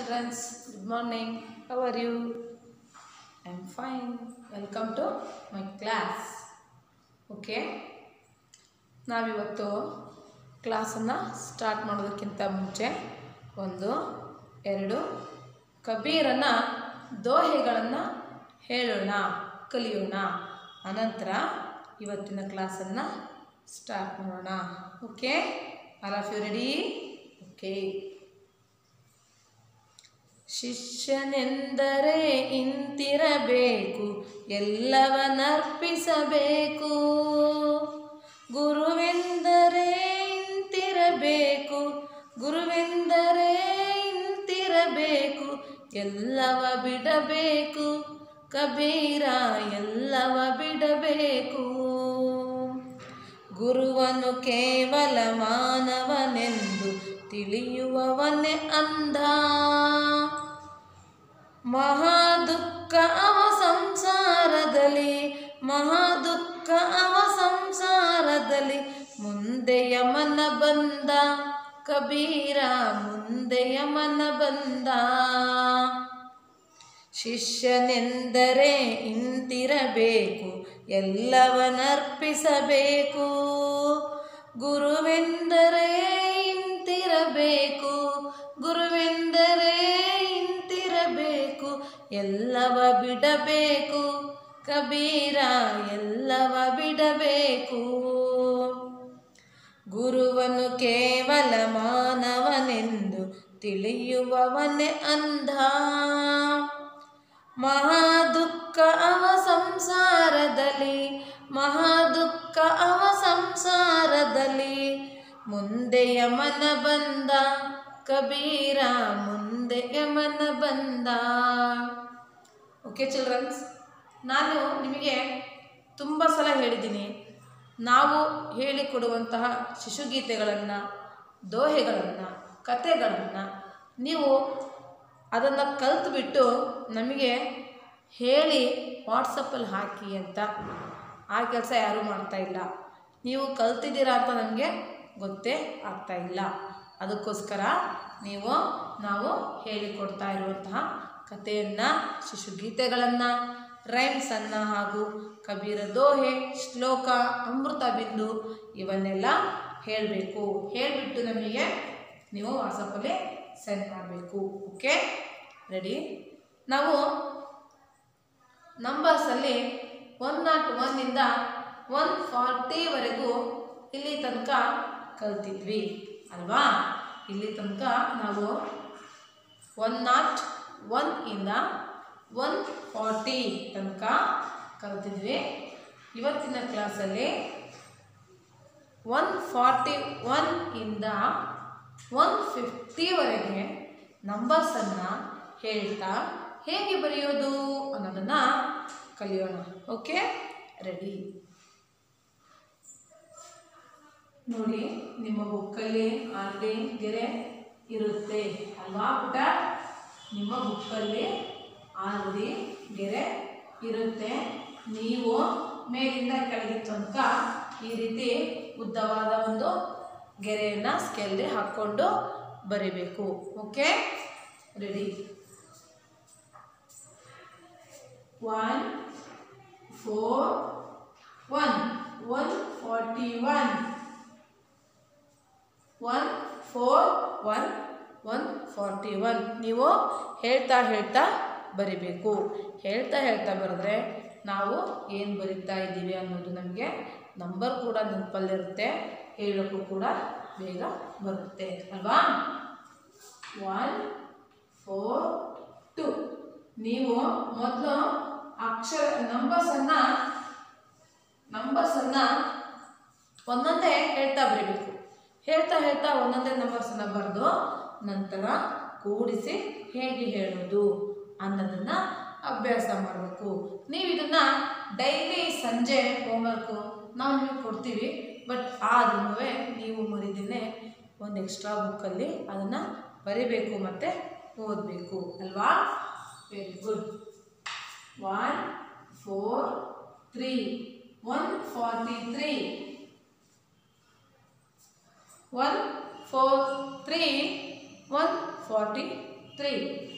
childrens. Good morning. How are you? I am fine. Welcome to my class. Okay ನಾವಿವತ್ತು ಕ್ಲಾಸನ್ನು start ಮಾಡೋದಕ್ಕಿಂತ ಮುಂಚೆ ಒಂದು ಎರಡು ಕಬೀರನ ದೋಹೆಗಳನ್ನು ಹೇಳೋಣ ಕಲಿಯೋಣ ಅನಂತರ ಇವತ್ತಿನ ಕ್ಲಾಸನ್ನು ಸ್ಟಾರ್ಟ್ ಮಾಡೋಣ okay are of you ready okay ಶಿಷ್ಯನೆಂದರೆ ಇಂತಿರಬೇಕು ಎಲ್ಲವನ್ನರ್ಪಿಸಬೇಕು ಗುರುವೆಂದರೆ ಇಂತಿರಬೇಕು ಗುರುವೆಂದರೆ ಇಂತಿರಬೇಕು ಎಲ್ಲವ ಬಿಡಬೇಕು ಕಬೀರ ಎಲ್ಲವ ಬಿಡಬೇಕು ಗುರುವನು ಕೇವಲ ಮಾನವನೆಂದು ತಿಳಿಯುವವನೇ ಅಂಧ ಮಹಾದುಃಖ ಅವ ಸಂಸಾರದಲ್ಲಿ ಮಹಾದುಃಖ ಅವ ಸಂಸಾರದಲ್ಲಿ ಮುಂದೆಯ ಮನ ಬಂದ ಕಬೀರ ಮುಂದೆಯ ಮನ ಬಂದ ಶಿಷ್ಯನೆಂದರೆ ಇಂತಿರಬೇಕು ಎಲ್ಲವನ್ನರ್ಪಿಸಬೇಕು ಗುರುವೆಂದರೆ ಇಂತಿರಬೇಕು ಗುರುವೆಂದರೆ ಇಂತಿರಬೇಕು ಎಲ್ಲವ ಬಿಡಬೇಕು ಕಬೀರ ಎಲ್ಲವ ಬಿಡಬೇಕು ಗುರುವನು ಕೇವಲ ಮಾನವನೆಂದು ತಿಳಿಯುವವನೇ ಅಂಧ ಮಹಾದುಃಖ ಅವ ಸಂಸಾರದಲ್ಲಿ ಮಹಾದುಃಖ ಅವ ಸಂಸಾರದಲ್ಲಿ ಮುಂದೆಯ ಮನ ಬಂದ ಕಬೀರ ಮುಂದೆಯ ಮನ ಬಂದ ಓಕೆ ಚಿಲ್ಡ್ರನ್ಸ್ ನಾನು ನಿಮಗೆ ತುಂಬ ಸಲ ಹೇಳಿದ್ದೀನಿ ನಾವು ಹೇಳಿಕೊಡುವಂತಹ ಶಿಶುಗೀತೆಗಳನ್ನು ದೋಹೆಗಳನ್ನು ಕತೆಗಳನ್ನು ನೀವು ಅದನ್ನು ಕಲ್ತ್ಬಿಟ್ಟು ನಮಗೆ ಹೇಳಿ ವಾಟ್ಸಪ್ಪಲ್ಲಿ ಹಾಕಿ ಅಂತ ಆ ಕೆಲಸ ಯಾರೂ ಮಾಡ್ತಾ ಇಲ್ಲ ನೀವು ಕಲ್ತಿದ್ದೀರಾ ಅಂತ ನಮಗೆ ಗೊತ್ತೇ ಆಗ್ತಾ ಇಲ್ಲ ಅದಕ್ಕೋಸ್ಕರ ನೀವು ನಾವು ಹೇಳಿಕೊಡ್ತಾ ಇರುವಂತಹ ಕಥೆಯನ್ನು ಶಿಶುಗೀತೆಗಳನ್ನು ರೈಮ್ಸನ್ನು ಹಾಗೂ ಕಬೀರ ದೋಹೆ ಶ್ಲೋಕ ಅಮೃತ ಬಿಂದು ಇವನ್ನೆಲ್ಲ ಹೇಳಬೇಕು ಹೇಳಿಬಿಟ್ಟು ನಮಗೆ ನೀವು ವಾಟ್ಸಪ್ಪಲ್ಲಿ ಸೆಂಡ್ ಮಾಡಬೇಕು ಓಕೆ ರೆಡಿ ನಾವು ನಂಬರ್ಸಲ್ಲಿ ಒನ್ ನಾಟ್ ಒನ್ನಿಂದ ಒನ್ ಫಾರ್ಟಿವರೆಗೂ ಇಲ್ಲಿ ತನಕ ಕಲ್ತಿದ್ವಿ ಅಲ್ವಾ ಇಲ್ಲಿ ತನಕ ನಾವು ಒನ್ ನಾಟ್ ಒನ್ ಇಂದ ಒನ್ ಫಾರ್ಟಿ ತನಕ ಕಲ್ತಿದ್ವಿ ಇವತ್ತಿನ ಕ್ಲಾಸಲ್ಲಿ ಒನ್ ಫಾರ್ಟಿ ಒನ್ ಇಂದ ಒನ್ ಫಿಫ್ಟಿವರೆಗೆ ನಂಬರ್ಸನ್ನು ಹೇಳ್ತಾ ಹೇಗೆ ಬರೆಯೋದು ಅನ್ನೋದನ್ನು ಕಲಿಯೋಣ ಓಕೆ ರೆಡಿ ನೋಡಿ ನಿಮ್ಮ ಬುಕ್ಕಲ್ಲಿ ಆಲ್ರೆಡಿ ಗೆರೆ ಇರುತ್ತೆ ಅಲ್ವಾ ಪುಟ ನಿಮ್ಮ ಬುಕ್ಕಲ್ಲಿ ಆಲ್ರೆಡಿ ಗೆರೆ ಇರುತ್ತೆ ನೀವು ಮೇಲಿಂದ ಕೆಳಗಿನ ತನಕ ಈ ರೀತಿ ಉದ್ದವಾದ ಒಂದು ಗೆರೆಯನ್ನು ಸ್ಕೆಲ್ಗೆ ಹಾಕ್ಕೊಂಡು ಬರಿಬೇಕು okay ready one four one one forty one one four one one forty one ನೀವು ಹೇಳ್ತಾ ಹೇಳ್ತಾ ಬರಿಬೇಕು ಹೇಳ್ತಾ ಹೇಳ್ತಾ ಬರೆದ್ರೆ ನಾವು ಏನು ಬರಿತಾ ಇದ್ದೀವಿ ಅನ್ನೋದು ನಮಗೆ ನಂಬರ್ ಕೂಡ ನೆನಪಲ್ಲಿರುತ್ತೆ ಹೇಳೋಕ್ಕೂ ಕೂಡ ಬೇಗ ಬರುತ್ತೆ ಅಲ್ವಾ ಒನ್ ಫೋರ್ ಟು ನೀವು ಮೊದಲು ಅಕ್ಷರ ನಂಬರ್ಸನ್ನು ನಂಬರ್ಸನ್ನು ಒಂದೊಂದೇ ಹೇಳ್ತಾ ಬರೀಬೇಕು ಹೇಳ್ತಾ ಹೇಳ್ತಾ ಒಂದೊಂದೇ ನಂಬರ್ಸನ್ನು ಬರೆದು ನಂತರ ಕೂಡಿಸಿ ಹೇಗೆ ಹೇಳೋದು ಅನ್ನೋದನ್ನು ಅಭ್ಯಾಸ ಮಾಡಬೇಕು ನೀವು ಇದನ್ನು ಡೈಲಿ ಸಂಜೆ ಹೋಮ್ವರ್ಕು ನಾವು ನಿಮಗೆ ಕೊಡ್ತೀವಿ ಬಟ್ ಆದ್ರೂ ನೀವು ಮರಿದೇನೆ ಒಂದು ಎಕ್ಸ್ಟ್ರಾ ಬುಕ್ಕಲ್ಲಿ ಅದನ್ನು ಬರಿಬೇಕು ಮತ್ತು ಓದಬೇಕು ಅಲ್ವಾ very good one four three one forty three one four three one forty three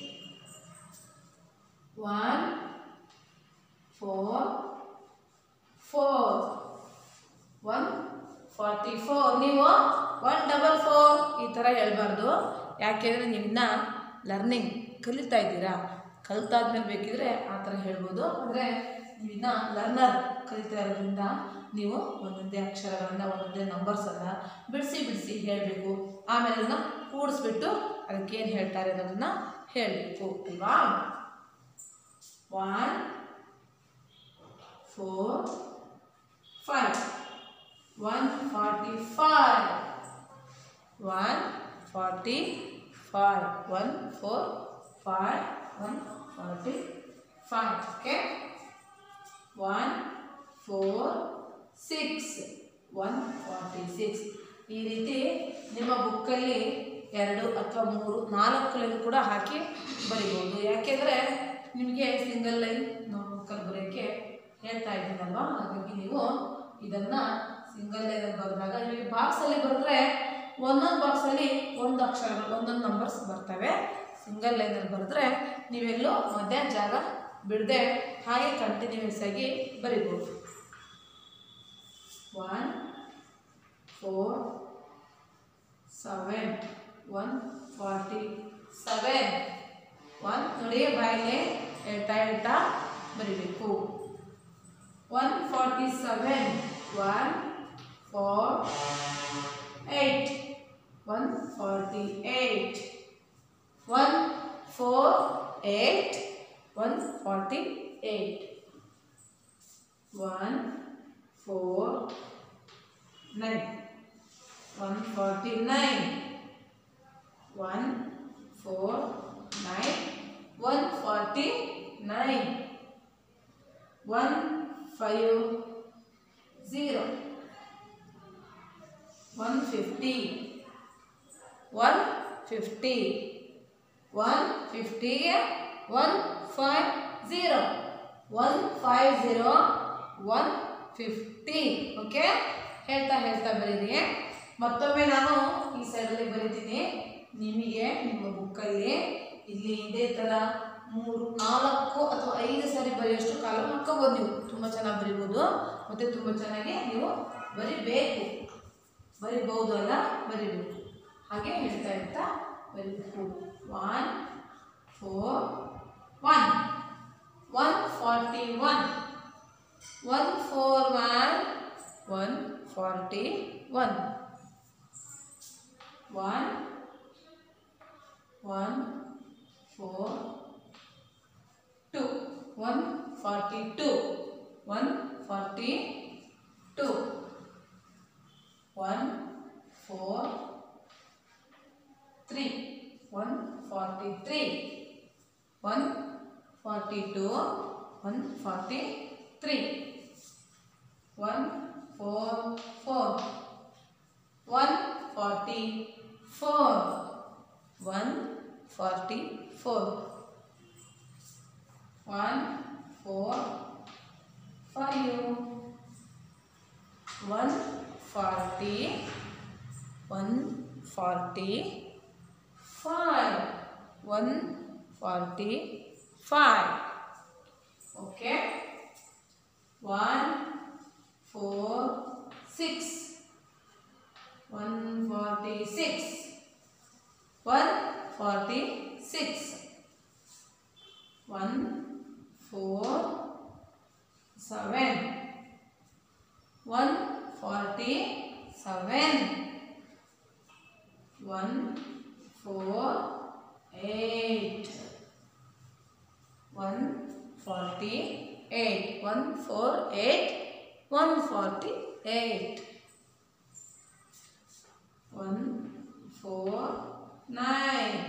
one four four one forty four ನೀವು ಒನ್ ಡಬಲ್ ಫೋರ್ ಈ ಥರ ಹೇಳ್ಬಾರ್ದು ಯಾಕೆಂದರೆ ನೀವಿನ್ನ ಲರ್ನಿಂಗ್ ಕಲಿತಾ ಇದ್ದೀರಾ ಕಲಿತಾದ್ಮೇಲೆ ಬೇಕಿದ್ರೆ ಆ ಥರ ಹೇಳ್ಬೋದು ಅಂದರೆ ನೀವಿನ್ನ ಲರ್ನರ್ ಕಲಿತಾ ಇರೋದ್ರಿಂದ ನೀವು ಒಂದೊಂದೇ ಅಕ್ಷರಗಳನ್ನು ಒಂದೊಂದೇ ನಂಬರ್ಸನ್ನು ಬಿಡಿಸಿ ಬಿಡಿಸಿ ಹೇಳಬೇಕು ಆಮೇಲೆ ಅದನ್ನು ಕೂಡಿಸ್ಬಿಟ್ಟು ಅದಕ್ಕೆ ಏನು ಹೇಳ್ತಾರೆ ಅನ್ನೋದನ್ನು ಹೇಳಬೇಕು ಅಲ್ವಾ one four five one forty five one forty five one four five one forty five okay one four six one forty six ಈ ರೀತಿ ನಿಮ್ಮ ಬುಕ್ಕಲ್ಲಿ ಎರಡು ಅಥವಾ ಮೂರು ನಾಲ್ಕು ಲೈನ್ ಕೂಡ ಹಾಕಿ ಬರಿಬೋದು ಯಾಕೆಂದರೆ ನಿಮಗೆ ಸಿಂಗಲ್ ಲೈನ್ ನಾವು ಬುಕ್ಕಲ್ಲಿ ಬರೆಯೋಕ್ಕೆ ಹೇಳ್ತಾ ಇದ್ದೀನಲ್ವಾ ಹಾಗಾಗಿ ನೀವು ಇದನ್ನು ಸಿಂಗಲ್ ಲೈನಲ್ಲಿ ಬರೆದಾಗ ನಿಮಗೆ ಬಾಕ್ಸಲ್ಲಿ ಬರೆದ್ರೆ ಒಂದೊಂದು ಬಾಕ್ಸಲ್ಲಿ ಒಂದು ಅಕ್ಷರಗಳು ಒಂದೊಂದು ನಂಬರ್ಸ್ ಬರ್ತವೆ ಸಿಂಗಲ್ ಲೈನಲ್ಲಿ ಬರೆದ್ರೆ ನೀವೆಲ್ಲೋ ಮಧ್ಯ ಜಾಗ ಬಿಡದೆ ಹಾಗೆ ಕಂಟಿನ್ಯೂಸ್ ಆಗಿ ಬರಿಬೋದು one four seven one forty seven one ನೋಡಿ ಬಾಯಿಲೆ ಹೇಳ್ತಾ ಹೇಳ್ತಾ ಬರಿಬೇಕು one forty seven one four eight one forty eight one four eight one forty eight one four nine one forty nine one four nine one forty nine one five zero one fifty one fifty one ಫಿಫ್ಟಿಗೆ one five zero one five zero one fifty okay ಹೇಳ್ತಾ ಹೇಳ್ತಾ ಬರೀರಿ ಮತ್ತೊಮ್ಮೆ ನಾನು ಈ ಸೈಡಲ್ಲಿ ಬರೀತೀನಿ ನಿಮಗೆ ನಿಮ್ಮ ಬುಕ್ಕಲ್ಲಿ ಇಲ್ಲಿ ಇದೇ ಥರ ಮೂರು ನಾಲ್ಕು ಅಥವಾ ಐದು ಸಾರಿ ಬರೆಯೋಷ್ಟು ಕಾಲಮ್ ಹಾಕೋಬೋದು ನೀವು ತುಂಬ ಚೆನ್ನಾಗಿ ಬರಿಬೋದು ಮತ್ತು ತುಂಬ ಚೆನ್ನಾಗಿ ನೀವು ಬರಿಬೇಕು ಬರಿಬಹುದು ಅಲ್ಲ ಬರಿಬೇಕು ಹಾಗೆ ಹೇಳ್ತಾ ಹೇಳ್ತಾ ಬರಿಬೇಕು one four one one forty one one four one one forty one one one four two one forty two one forty two one four three one forty three one forty two one forty three one four four one forty four one forty four one four five one forty one forty five one forty five okay one four six one forty six one forty six one four seven one forty seven one four eight one forty eight one four eight one forty eight one four nine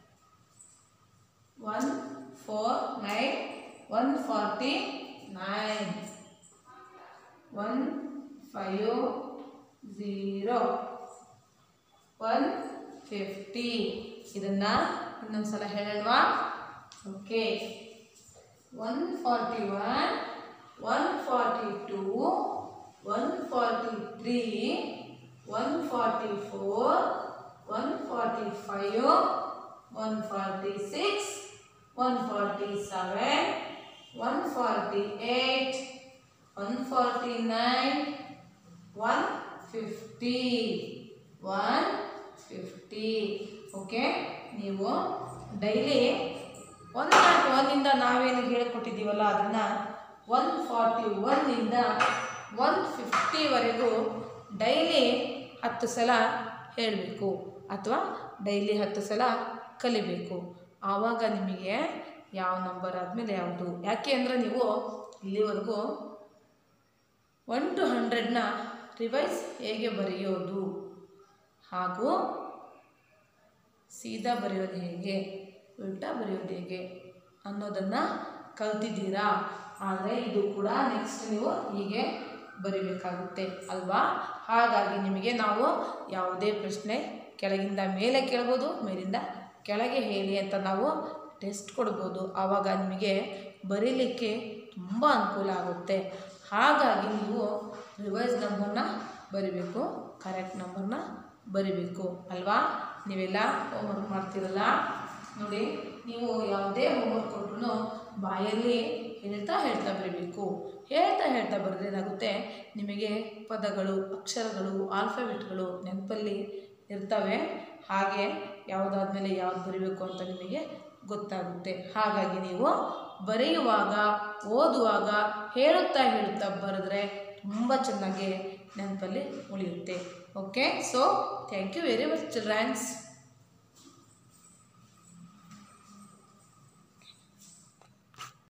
one four nine one forty nine one five zero one fifty ಇದನ್ನು ಇನ್ನೊಂದ್ಸಲ ಹೇಳಲ್ವಾ okay one forty one one forty two one forty three one forty four one forty five one forty six one forty seven one forty eight one forty nine one fifty one fifty okay ನೀವು daily one nought ಒನ್ನಿಂದ ನಾವೇನು ಹೇಳಿಕೊಟ್ಟಿದ್ದೀವಲ್ಲ ಅದನ್ನು one forty ಒನ್ನಿಂದ one ಫಿಫ್ಟಿವರೆಗೂ daily ಹತ್ತು ಸಲ ಹೇಳಬೇಕು ಅಥವಾ ಡೈಲಿ ಹತ್ತು ಸಲ ಕಲಿಬೇಕು ಆವಾಗ ನಿಮಗೆ ಯಾವ ನಂಬರ್ ಆದಮೇಲೆ ಯಾವುದು ಯಾಕೆ ಅಂದರೆ ನೀವು ಇಲ್ಲಿವರೆಗೂ ಒನ್ ಟು ಹಂಡ್ರೆಡ್ನ ರಿವೈಸ್ ಹೇಗೆ ಬರೆಯೋದು ಹಾಗೂ ಸೀದಾ ಬರೆಯೋದು ಹೇಗೆ ಉಲ್ಟಾ ಬರೆಯೋದು ಹೇಗೆ ಅನ್ನೋದನ್ನು ಕಲ್ತಿದ್ದೀರಾ ಆದರೆ ಇದು ಕೂಡ ನೆಕ್ಸ್ಟ್ ನೀವು ಹೀಗೆ ಬರಿಬೇಕಾಗುತ್ತೆ ಅಲ್ವಾ ಹಾಗಾಗಿ ನಿಮಗೆ ನಾವು ಯಾವುದೇ ಪ್ರಶ್ನೆ ಕೆಳಗಿಂದ ಮೇಲೆ ಕೇಳ್ಬೋದು ಮೇಲಿಂದ ಕೆಳಗೆ ಹೇಳಿ ಅಂತ ನಾವು ಟೆಸ್ಟ್ ಕೊಡ್ಬೋದು ಆವಾಗ ನಿಮಗೆ ಬರೀಲಿಕ್ಕೆ ತುಂಬ ಅನುಕೂಲ ಆಗುತ್ತೆ ಹಾಗಾಗಿ ನೀವು ರಿವೈಸ್ ನಂಬರ್ನ ಬರಿಬೇಕು ಕರೆಕ್ಟ್ ನಂಬರ್ನ ಬರಿಬೇಕು ಅಲ್ವಾ ನೀವೆಲ್ಲ ಹೋಮ್ವರ್ಕ್ ಮಾಡ್ತೀರಲ್ಲ ನೋಡಿ ನೀವು ಯಾವುದೇ ಹೋಮ್ವರ್ಕ್ ಕೊಟ್ಟರು ಬಾಯಲ್ಲಿ ಹೇಳ್ತಾ ಹೇಳ್ತಾ ಬರೀಬೇಕು ಹೇಳ್ತಾ ಹೇಳ್ತಾ ಬರೆದ್ರೆ ಏನಾಗುತ್ತೆ ನಿಮಗೆ ಪದಗಳು ಅಕ್ಷರಗಳು ಆಲ್ಫಾಬೆಟ್ಗಳು ನೆನಪಲ್ಲಿ ಇರ್ತವೆ ಹಾಗೆ ಯಾವುದಾದ್ಮೇಲೆ ಯಾವ್ದು ಬರೀಬೇಕು ಅಂತ ನಿಮಗೆ ಗೊತ್ತಾಗುತ್ತೆ ಹಾಗಾಗಿ ನೀವು ಬರೆಯುವಾಗ ಓದುವಾಗ ಹೇಳುತ್ತಾ ಹೇಳುತ್ತಾ ಬರೆದ್ರೆ ತುಂಬ ಚೆನ್ನಾಗಿ ನೆನಪಲ್ಲಿ ಉಳಿಯುತ್ತೆ okay so thank you very much children's